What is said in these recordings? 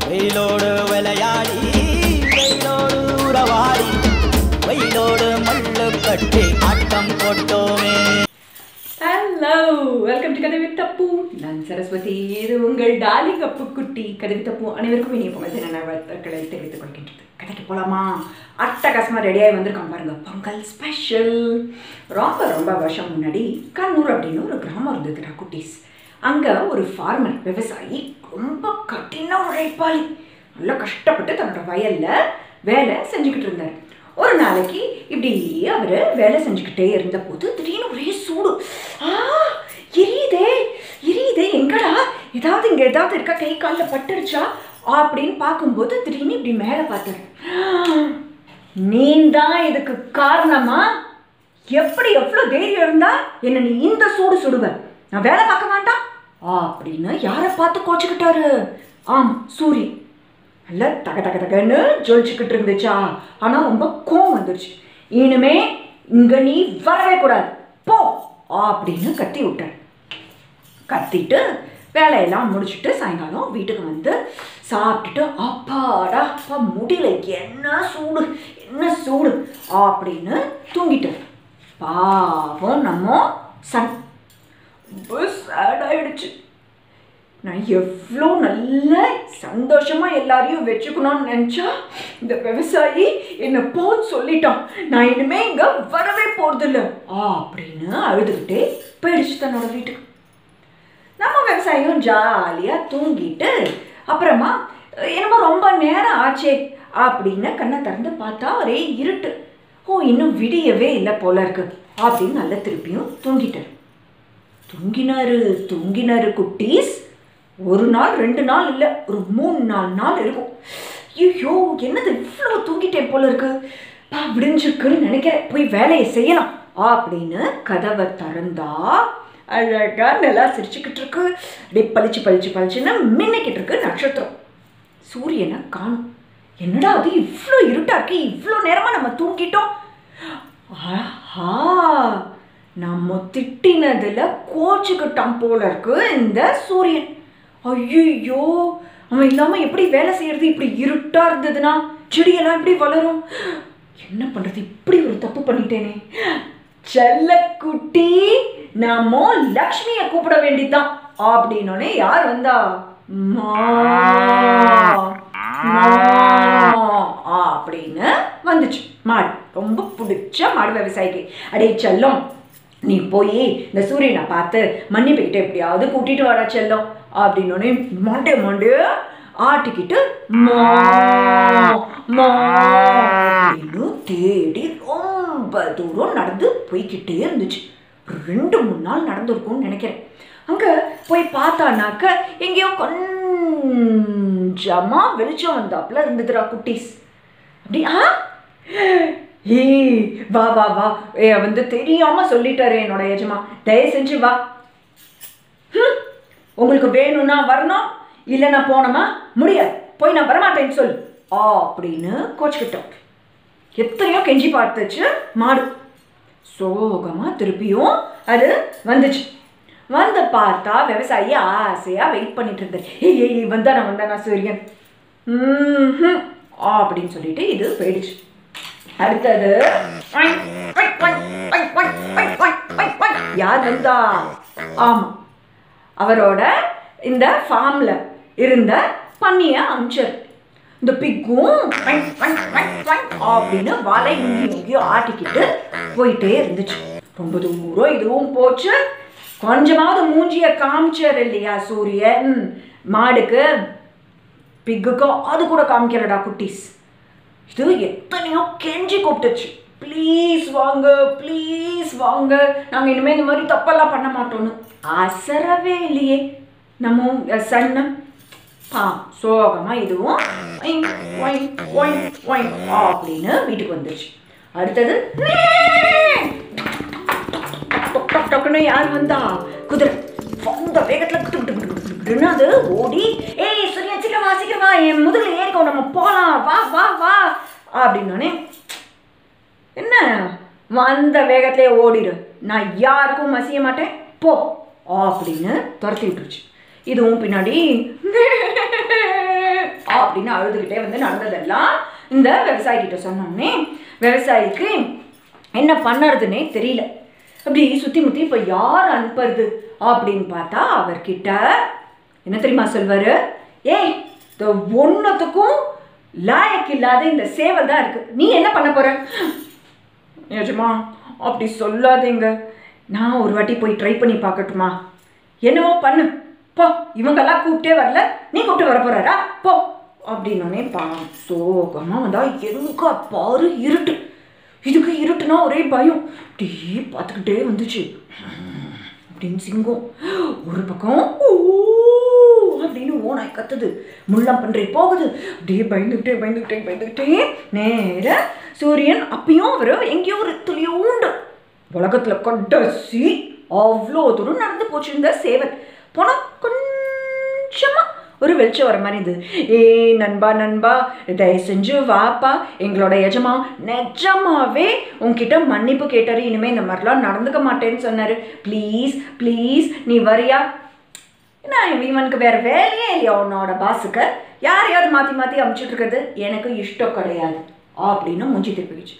வெயிலோடு விளையாடி வெயிலோடு உறவாடி வெயிலோடு மல்லு கட்டி ஆட்டம் போட்டோமே ஹலோ வெல்கம் டு கதை வித் தப்பு நான் சரஸ்வதி இது உங்கள் டாலிங் அப்பு குட்டி கதை வித் தப்பு அனைவருக்கும் இனிய பொங்கல் தின நல்வாழ்த்துக்களை தெரிவித்துக் கொள்கின்றது கதைக்கு போலாமா அட்டகாசமாக ரெடியாகி வந்திருக்கான் பாருங்க பொங்கல் ஸ்பெஷல் ரொம்ப ரொம்ப வருஷம் முன்னாடி கண்ணூர் அப்படின்னு ஒரு கிராமம் இருந்ததுடா குட்டீஸ் அங்கே ஒரு ஃபார்மர் விவசாயி ரொம்ப கடின உழைப்பாளி நல்லா கஷ்டப்பட்டு தன்னோட வயலில் வேலை செஞ்சுக்கிட்டு இருந்தார் ஒரு நாளைக்கு இப்படி அவர் வேலை செஞ்சுக்கிட்டே இருந்தபோது திடீர்னு ஒரே சூடு ஆ எரியுதே எரியுதே எங்கடா ஏதாவது இங்கே ஏதாவது இருக்கா கை காலில் பட்டுடுச்சா அப்படின்னு பார்க்கும்போது திடீர்னு இப்படி மேலே பார்த்தாரு நீ தான் இதுக்கு காரணமா எப்படி எவ்வளோ தைரியம் இருந்தா என்ன நீ இந்த சூடு சுடுவ நான் வேலை பார்க்க மாட்டான் அப்படின்னு யாரை பார்த்து கோச்சுக்கிட்டாரு ஆம் சூரியன் நல்லா தக தக தகன்னு ஜொலிச்சுக்கிட்டு இருந்துச்சா ஆனால் ரொம்ப கோவம் வந்துருச்சு இனிமே இங்கே நீ வரவே கூடாது போ அப்படின்னு கத்தி விட்டார் கத்திட்டு வேலையெல்லாம் முடிச்சுட்டு சாயங்காலம் வீட்டுக்கு வந்து சாப்பிட்டுட்டு அப்பாடா அப்பா முடியல என்ன சூடு என்ன சூடு அப்படின்னு தூங்கிட்டார் பாவம் நம்ம சன் ரொம்ப சேட் ஆயிடுச்சு நான் எவ்வளோ நல்ல சந்தோஷமாக எல்லாரையும் வச்சுக்கணும்னு நினச்சா இந்த விவசாயி என்னை போன்னு சொல்லிட்டான் நான் இனிமே இங்கே வரவே போகிறதில்ல அப்படின்னு அழுதுகிட்டே போயிடுச்சு தன்னோட வீட்டுக்கு நம்ம விவசாயியும் ஜாலியாக தூங்கிட்டு அப்புறமா என்னமோ ரொம்ப நேரம் ஆச்சே அப்படின்னு கண்ணை திறந்து பார்த்தா ஒரே இருட்டு ஓ இன்னும் விடியவே இல்லை போல இருக்கு அப்படின்னு நல்லா திருப்பியும் தூங்கிட்டார் தூங்கினாரு தூங்கினாரு குட்டீஸ் ஒரு நாள் ரெண்டு நாள் இல்லை ஒரு மூணு நாலு நாள் இருக்கும் ஐயோ என்னது இவ்வளோ தூங்கிட்டேன் போல இருக்கு பா விடிஞ்சிருக்குன்னு நினைக்கிறேன் போய் வேலையை செய்யலாம் அப்படின்னு கதவை திறந்தா அழகா நல்லா சிரிச்சுக்கிட்டு இருக்கு அப்படியே பளிச்சு பளிச்சு பளிச்சுன்னு மின்னிக்கிட்டு இருக்கு நட்சத்திரம் சூரியனை காணும் என்னடா அது இவ்வளோ இருட்டா இருக்கு இவ்வளோ நேரமா நம்ம தூங்கிட்டோம் ஆஹா நம்ம திட்டினதுல கோச்சுக்கிட்டான் போல இருக்கு இந்த சூரியன் ஐயோ அவன் இல்லாம எப்படி வேலை செய்யறது இப்படி இருட்டா இருந்ததுன்னா செடியெல்லாம் எப்படி வளரும் என்ன பண்றது இப்படி ஒரு தப்பு பண்ணிட்டேனே செல்லக்குட்டி நாம லக்ஷ்மியை கூப்பிட வேண்டியதுதான் அப்படின்னோடனே யார் வந்தா மா மா அப்படின்னு வந்துச்சு மாடு ரொம்ப பிடிச்ச மாடு விவசாயிக்கு அடே செல்லம் நீ போய் இந்த சூரியனை பார்த்து மன்னிப்புக்கிட்ட எப்படியாவது கூட்டிட்டு வாடா செல்லம் அப்படின்னோடனே மாண்டே மாண்டே ஆட்டிக்கிட்டு மா மா அப்படின்னு தேடி ரொம்ப தூரம் நடந்து போய்கிட்டே இருந்துச்சு ஒரு ரெண்டு மூணு நாள் நடந்திருக்கும்னு நினைக்கிறேன் அங்கே போய் பார்த்தானாக்க எங்கேயோ கொஞ்சமா வெளிச்சம் வந்தாப்புல இருந்ததுடா குட்டீஸ் அப்படி ஆ ஏய் வா வா வா ஏ வந்து தெரியாம சொல்லிட்டாரு என்னோட எஜமா தயவு செஞ்சு வா ஹம், உங்களுக்கு வேணும்னா வரணும் இல்லைன்னா போனோமா முடியாது போய் நான் வரமாட்டேன்னு சொல்லு ஆ அப்படின்னு கோச்சுக்கிட்டோம் எத்தனையோ கெஞ்சி பார்த்துச்சு மாடு சோகமாக திருப்பியும் அது வந்துச்சு வந்து பார்த்தா விவசாயி ஆசையாக வெயிட் பண்ணிட்டு இருந்தார் ஏய் ஏய் வந்தானா வந்தானா சூரியன் ம்ஹும். ஆ அப்படின்னு சொல்லிட்டு இது போயிடுச்சு அடுத்தது யார் வந்தா ஆமாம் அவரோட இந்த ஃபார்மில் இருந்த பன்னியை அமிச்சார் இந்த பிக்கும் அப்படின்னு வாழை இங்கேயும் இங்கேயும் ஆட்டிக்கிட்டு போயிட்டே இருந்துச்சு ரொம்ப தூரம் இதுவும் போச்சு கொஞ்சமாவது மூஞ்சிய காமிச்சார் இல்லையா சூரியன் மாடுக்கு பிக்குக்கு அது கூட காமிக்கலடா குட்டீஸ் இது எத்தனையோ கெஞ்சி கூப்பிட்டுச்சு ப்ளீஸ் வாங்க ப்ளீஸ் வாங்க நாங்கள் இனிமேல் இந்த மாதிரி தப்பெல்லாம் பண்ண மாட்டோம்னு அசரவே இல்லையே நம்ம சன்னு ஆ சோகமாக இதுவும் ஒய், ஒய், ஒய், ஒய் அப்படின்னு வீட்டுக்கு வந்துருச்சு அடுத்தது டக் டக் டக்குன்னு யார் வந்தா குதிரை வந்த வேகத்தில் குட்டு குட்டு குட்டு குட்டு குட்டுன்னு அது ஓடி ஏய் சூரியன் சீக்கிரம் வா சீக்கிரம் வா என் முதுகில் ஏறிக்கோ நம்ம போகலாம் வா வா வா அப்படின்னோடனே என்ன வந்த வேகத்திலே ஓடிடு நான் யாருக்கும் மசிய மாட்டேன் போ அப்படின்னு துரத்தி விட்டுருச்சு இதுவும் பின்னாடி அப்படின்னு அழுதுகிட்டே வந்து நடந்ததெல்லாம் இந்த விவசாயி கிட்ட சொன்னோன்னே விவசாயிக்கு என்ன பண்ணுறதுனே தெரியல அப்படி சுற்றி முற்றி இப்போ யார் அனுப்புறது அப்படின்னு பார்த்தா அவர்கிட்ட என்ன தெரியுமா சொல்வாரு ஏய் இந்த ஒன்றத்துக்கும் லாயக்கு இல்லாத இந்த சேவல் தான் இருக்கு நீ என்ன பண்ண போற நிஜமா அப்படி சொல்லாதீங்க நான் ஒரு வாட்டி போய் ட்ரை பண்ணி பார்க்கட்டுமா என்னவோ பண்ணு போ இவங்கெல்லாம் கூப்பிட்டே வரல நீ கூப்பிட்டு வர போறாரா போ அப்படின்னோடனே பா சோகமாக வந்தா எங்க பாரு இருட்டு இதுக்கு இருட்டுனா ஒரே பயம் அப்படியே பார்த்துக்கிட்டே வந்துச்சு அப்படின்னு சிங்கம் ஒரு பக்கம் ஊ அப்படின்னு ஓனாய் கத்துது முள்ளம் பன்றி போகுது அப்படியே பயந்துக்கிட்டே பயந்துக்கிட்டே பயந்துக்கிட்டே நேர சூரியன் அப்பயும் அவர் எங்கேயோ ஒரு துளியோண்டு உலகத்தில் கடைசி அவ்வளோ தூரம் நடந்து போச்சு இந்த சேவல் போனால் கொஞ்சமா ஒரு வெளிச்சம் வர மாதிரி இருந்தது ஏ நண்பா நண்பா தயவு செஞ்சு வாப்பா எங்களோட எஜமா நிஜமாவே உன்கிட்ட மன்னிப்பு கேட்டாரு இனிமே இந்த மாதிரிலாம் நடந்துக்க மாட்டேன்னு சொன்னாரு ப்ளீஸ் ப்ளீஸ் நீ வரியா நான் இவனுக்கு வேற வேலையே இல்லையா உன்னோட பாஸுக்கு யாரையாவது மாற்றி மாற்றி அமுச்சிட்டு இருக்கிறது எனக்கு இஷ்டம் கிடையாது அப்படின்னு மூஞ்சி திருப்பிக்கிச்சு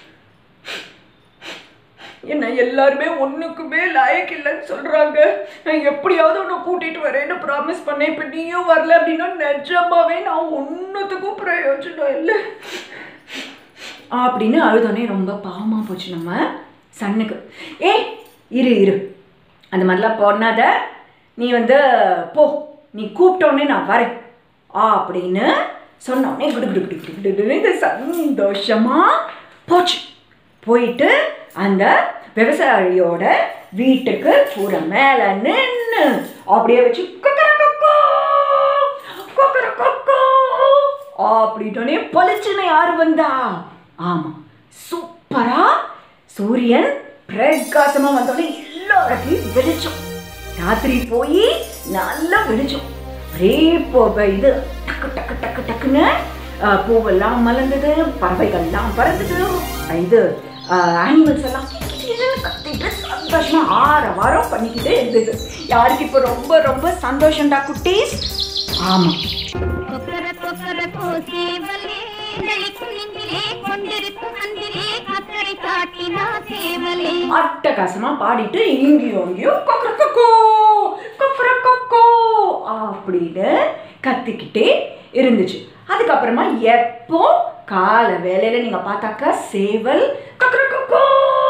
என்ன எல்லாருமே ஒன்றுக்குமே லாயக்கு இல்லைன்னு சொல்கிறாங்க நான் எப்படியாவது உன்னை கூட்டிகிட்டு வரேன்னு ப்ராமிஸ் பண்ணேன் இப்போ நீயும் வரல அப்படின்னா நிஜமாவே நான் ஒன்றுத்துக்கும் பிரயோஜனம் இல்லை அப்படின்னு அழுதோடனே ரொம்ப பாவமாக போச்சு நம்ம சன்னுக்கு ஏய் இரு இரு அந்த மாதிரிலாம் பண்ணாத நீ வந்து போ நீ கூப்பிட்டோன்னே நான் வரேன் ஆ அப்படின்னு சொன்னோடனே குடு குடு குடு குடு குடு குடுன்னு இது சந்தோஷமா போச்சு போயிட்டு அந்த விவசாயியோட வீட்டுக்கு பூரா மேலே நின்று அப்படியே வச்சு கொக்கர கொக்கோ கொக்கர கொக்கோ அப்படின்னோடனே பளிச்சுன்னு யார் வந்தா ஆமாம் சூப்பரா சூரியன் பிரகாசமாக வந்தோடனே எல்லாத்தையும் வெளிச்சம் ராத்திரி போய் நல்லா வெளிச்சம் ஒரே போ இது டக்கு டக்கு டக்கு டக்குன்னு அஹ், பூவெல்லாம் மலர்ந்தது பறவைகள்லாம் பறந்தது இது அனிமல்ஸ் எல்லாம் கிச்சுன்னு கத்திட்டு சந்தோஷமா ஆற வாரம் பண்ணிக்கிட்டே இருந்தது யாருக்கு இப்போ ரொம்ப ரொம்ப சந்தோஷம்டா குட்டீஸ் ஆமாம் கொக்கர கொக்கர கோசேவலே நலிக்கும் நெஞ்சிலே கொண்டிருக்கும் அன்பிலே அக்கறை காட்டினா சேவலே அட்டகாசமா பாடிட்டு இங்கேயும் இங்கேயும் கொக்கர கொக்கோ கொக்கர கொக்கோ அப்படின்னு கத்திக்கிட்டே இருந்துச்சு அதுக்கப்புறமா எப்போ காலை வேலையில நீங்க பார்த்தாக்கா சேவல் கொக்கர கொக்கோ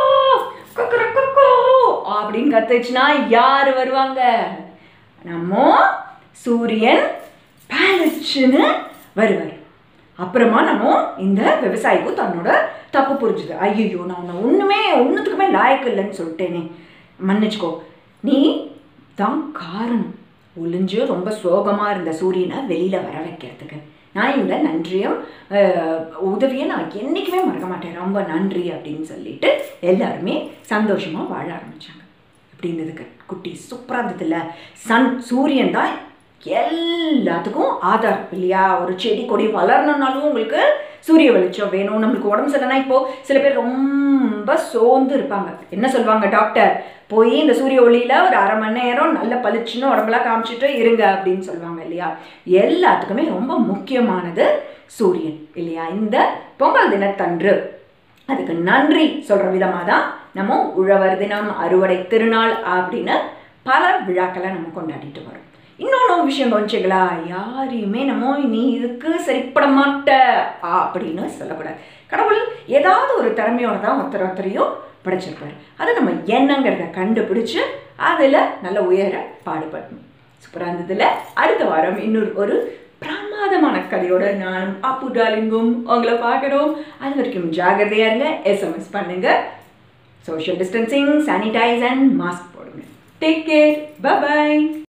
கொக்கர கொக்கோ அப்படின்னு கத்துச்சுன்னா யார் வருவாங்க நம்ம சூரியன் பேலச்சுன்னு வருவார் அப்புறமா நம்ம இந்த விவசாயிக்கும் தன்னோட தப்பு புரிஞ்சுது ஐயோ நான் உன்னை ஒன்றுமே ஒன்றுத்துக்குமே லாயக்கு இல்லைன்னு சொல்லிட்டேனே மன்னிச்சுக்கோ நீ தான் காரணம் ஒளிஞ்சு ரொம்ப சோகமாக இருந்த சூரியனை வெளியில் வர வைக்கிறதுக்கு நான் இந்த நன்றியும் அஹ், உதவியை நான் என்றைக்குமே மறக்க மாட்டேன் ரொம்ப நன்றி அப்படின்னு சொல்லிட்டு எல்லாருமே சந்தோஷமாக வாழ ஆரம்பித்தாங்க அப்படின்றதுக்கு குட்டி சூப்பராக இருந்ததுல சன் சூரியன் தான் எல்லாத்துக்கும் ஆதாரம் இல்லையா ஒரு செடி கொடி வளரணும்னாலும் உங்களுக்கு சூரிய வெளிச்சம் வேணும் நம்மளுக்கு உடம்பு சரியில்லைனா இப்போ சில பேர் ரொம்ப சோர்ந்து இருப்பாங்க என்ன சொல்லுவாங்க டாக்டர் போய் இந்த சூரிய ஒளியில ஒரு அரை மணி நேரம் நல்ல பளிச்சுன்னு உடம்பெல்லாம் காமிச்சிட்டு இருங்க அப்படின்னு சொல்லுவாங்க இல்லையா எல்லாத்துக்குமே ரொம்ப முக்கியமானது சூரியன் இல்லையா இந்த பொங்கல் தினத்தன்று அதுக்கு நன்றி சொல்கிற விதமாக தான் நம்ம உழவர் தினம் அறுவடை திருநாள் அப்படின்னு பல விழாக்களை நம்ம கொண்டாடிட்டு வரோம் இன்னொன்று விஷயம் கவனிச்சிங்களா யாரையுமே நம்ம நீ இதுக்கு சரிப்பட மாட்ட அப்படின்னு சொல்லக்கூடாது கடவுள் ஏதாவது ஒரு திறமையோட தான் ஒருத்தர் ஒருத்தரையும் படைச்சிருப்பாரு அதை நம்ம என்னங்கிறத கண்டுபிடிச்சு அதில் நல்ல உயர பாடுபடணும் சூப்பராக இருந்ததுல அடுத்த வாரம் இன்னொரு ஒரு பிரமாதமான கதையோட நானும் அப்பு டாலிங்கும் உங்களை பார்க்குறோம் அது வரைக்கும் ஜாகிரதையா இருங்க எஸ்எம்எஸ் பண்ணுங்க social distancing sanitize and mask போடுங்க டேக் கேர் பை